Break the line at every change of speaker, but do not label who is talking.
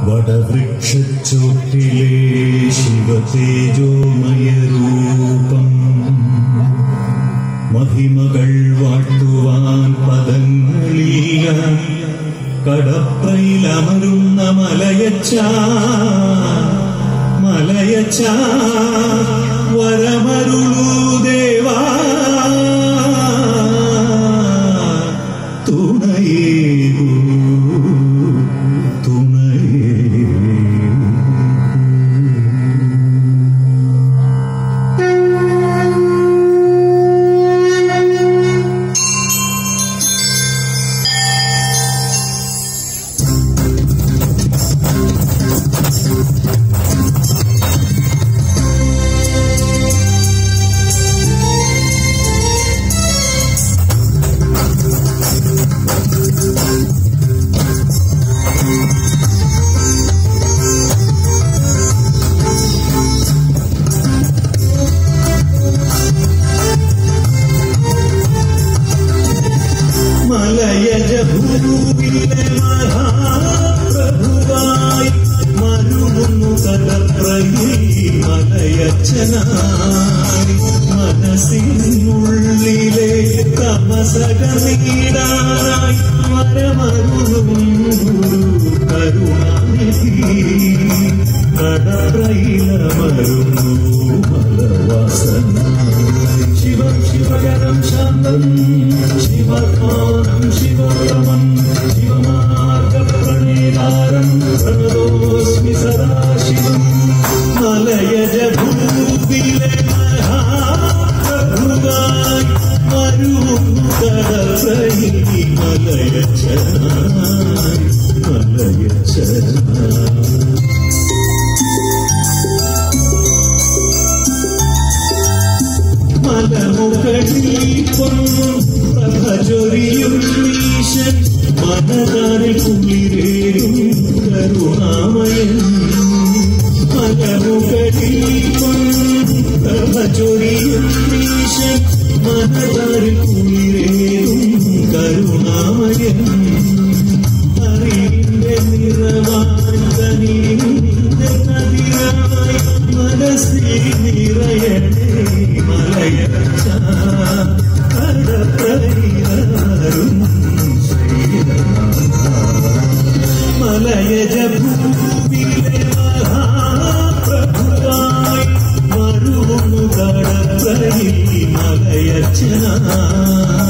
വടവൃക്ഷച്ചോട്ടിലെ ശിവതേജോമയ രൂപം മഹിമകൾ വാട്ടുവാൻ പദങ്ങളില്ല കടപ്പയിലമരുന്ന മലയച്ച മലയച്ച വരമരുളൂ ദേവാ തുണയേകൂ മലയജ ഭൂവിലെ മഹാപ്രഭുവായി മരുവുന്നു കടപ്രയിൽ മലയച്ചനായി മനസ്സിനുള്ളിലെ തമസകമീടാനായി മരമരുളും ഗുരു കരുണാനിധി കടപ്രയിലമരുന്നു മലവാസനായി ശിവം ശിവകരം ശാന്തം ശിവകാനം ശിവോത്തമം ശിവമാർഗപ്രണേതാരം പ്രണതോസ്മി സദാശിവം മലയജ ഭൂവിലെ മഹാപ്രഭുവായി വരും കടപ്രയിൽ മലയച്ചനായി മലയച്ചനായി മലമുകളിൽ പ്രഭചൊരിയും ഈശൻ മനതാരിൽ കുളിരേറും കരുണാമയൻ മലമുകളിൽ പ്രഭചൊരിയും ഈശൻ മനതാരിൽ കുളിരേറും കരുണാമയൻ അറിവിന്റെ നിറവാൻ കനിവിന്റെ കതിരായി മനസ്സിൽ നിറയണേ മലയച്ച കടപ്പരിയാരും മലയജ ഭൂവിലെ മഹാപ്രഭുവായി മരുവുന്നു കടപ്പരിൽ മലയച്ചനായി